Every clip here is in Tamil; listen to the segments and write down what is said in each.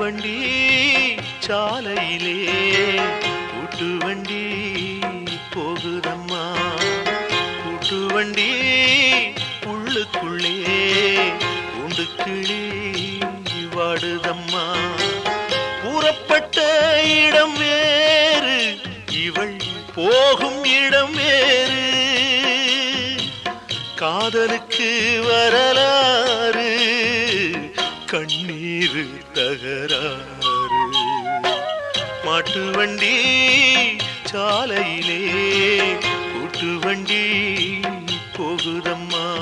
வண்டி சாலையிலே கூட்டு வண்டி போகுதம்மா கூட்டு வண்டி உள்ளுக்குள்ளே உண்டு கிளி வாடுதம்மா கூறப்பட்ட இடம் வேறு இவள் போகும் இடம் வேறு காதலுக்கு வரலாறு கண்ணீர் தகராறு மாட்டு வண்டி சாலையிலே கூட்டு வண்டி போகுதம்மா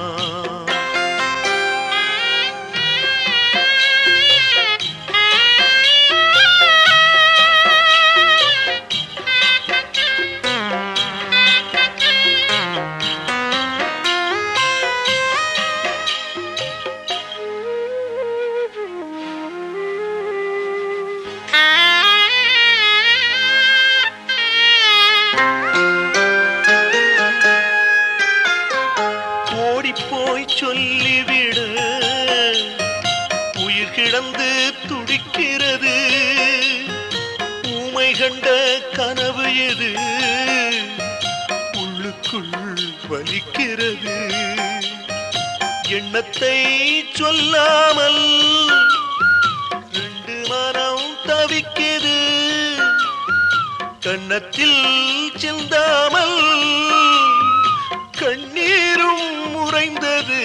ஓடிப்போய் சொல்லிவிடு உயிர் கிடந்து துடிக்கிறது ஊமை கண்ட கனவு எது உள்ளுக்குள் வலிக்கிறது எண்ணத்தை சொல்லாமல் ரெண்டு மனம் தவிக்கிறது கன்னத்தில் சிந்தாமல் கண்ணீரும் உறைந்தது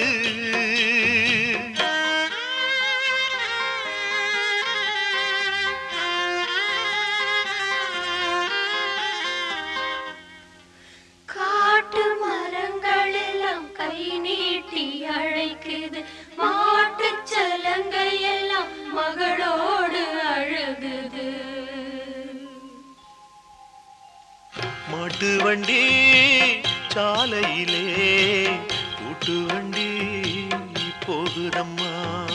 காட்டு மரங்கள் எல்லாம் கை நீட்டி அழைக்குது மாட்டுச் சலங்கை எல்லாம் மகளோடு அழுகுது மாட்டு வண்டி சாலையிலே கூட்டு வண்டி போகுதம்மா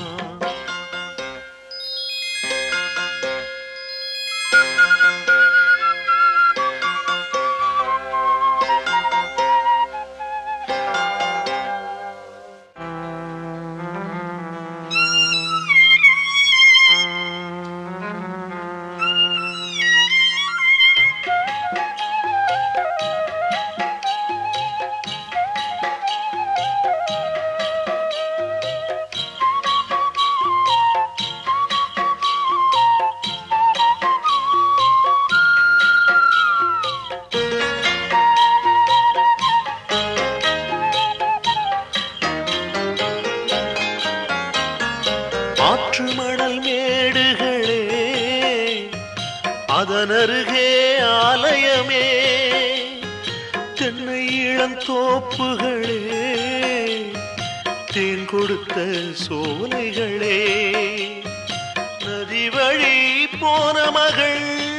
ஆற்று மணல் மேடுகளே அதனருகே ஆலயமே தென்னை இளந்தோப்புகளே தேன் கொடுத்த சோலைகளே நதி வழி போன மகள்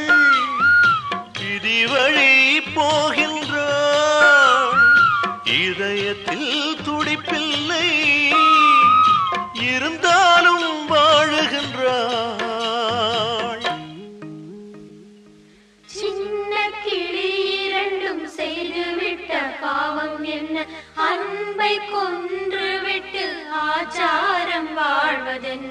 விதி வழி போகின்றாள் இதயத்தில் துடிப்பில்லை இருந்தாலும் வாழுகின்றாள் சின்ன கிளி இரண்டும் செய்துவிட்ட பாவம் என்ன அன்பை கொன்று விட்டு ஆச்சாரம் வாழ்வதென்ன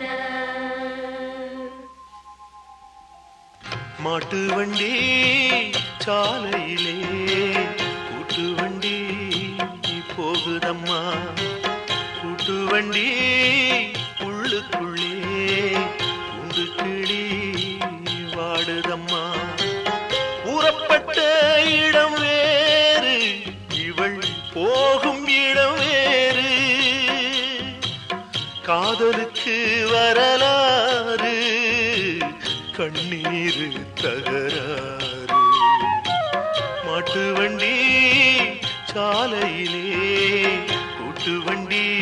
மாட்டு வண்டி சாலையிலே கூட்டு வண்டி போகுதம்மா கூட்டு வண்டி உள்ளுக்குள்ளே உண்டு கிளி வாடுதம்மா ஊறப்பட்ட இடம் வேறு இவள் போகும் இடம் வேறு காதலுக்கு வரலாறு கண்ணீர் தகராறு மாட்டு வண்டி சாலையிலே கூட்டு வண்டி